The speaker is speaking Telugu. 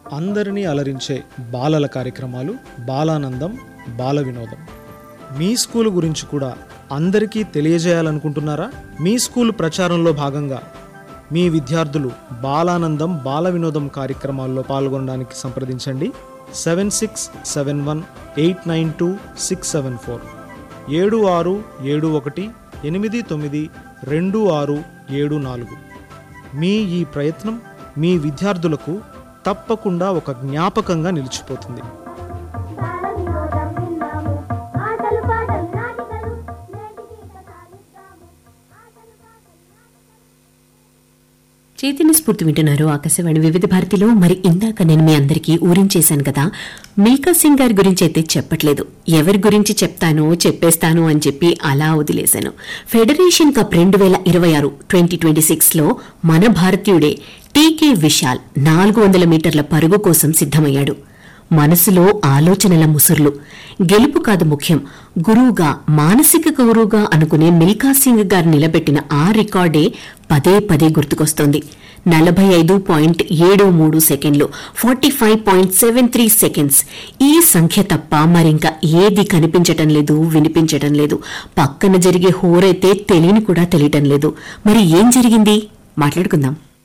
అందరినీ అలరించే బాలల కార్యక్రమాలు బాలానందం బాల వినోదం మీ స్కూల్ గురించి కూడా అందరికీ తెలియజేయాలనుకుంటున్నారా మీ స్కూల్ ప్రచారంలో భాగంగా మీ విద్యార్థులు బాలానందం బాల వినోదం కార్యక్రమాల్లో పాల్గొనడానికి సంప్రదించండి seven six seven one eight nine two six seven four ఏడు ఆరు ఏడు ఒకటి ఎనిమిది తొమ్మిది రెండు ఆరు ఏడు నాలుగు మీ ఈ ప్రయత్నం మీ విద్యార్థులకు తప్పకుండా ఒక జ్ఞాపకంగా నిలిచిపోతుంది బాలవినోదం విన్నాము ఆటలు పాటలు నాటికలు నేటికి సాగిస్తాము ఆటలు పాటలు చైతన్య స్ఫూర్తి వింటున్నారు ఆకాశవాణి వివిధ భారతిలో మరి ఇందాక నేను మీ అందరికీ ఊరించేశాను కదా మీకా సింగ్ గారి గురించి అయితే చెప్పట్లేదు ఎవరి గురించి చెప్తానో చెప్పేస్తాను అని చెప్పి అలా వదిలేశాను ఫెడరేషన్ కప్ రెండు వేల ఇరవై ఆరు ట్వంటీ ట్వంటీ సిక్స్ లో మన భారతీయుడే టీకే విశాల్ నాలుగు వందల మీటర్ల పరుగు కోసం సిద్ధమయ్యాడు మనసులో ఆలోచనల ముసుర్లు గెలుపు కాదు ముఖ్యం గురువుగా మానసిక గురువుగా అనుకునే మిల్కా సింగ్ గారు నిలబెట్టిన ఆ రికార్డే పదే పదే గుర్తుకొస్తోంది నలభై ఐదు పాయింట్ ఏడు మూడు సెకండ్లు forty five point seven three seconds ఈ సంఖ్య తప్ప మరింక ఏది కనిపించటం లేదు వినిపించటం లేదు పక్కన జరిగే హోరైతే తెలియని కూడా తెలియటం లేదు మరి ఏం జరిగింది మాట్లాడుకుందాం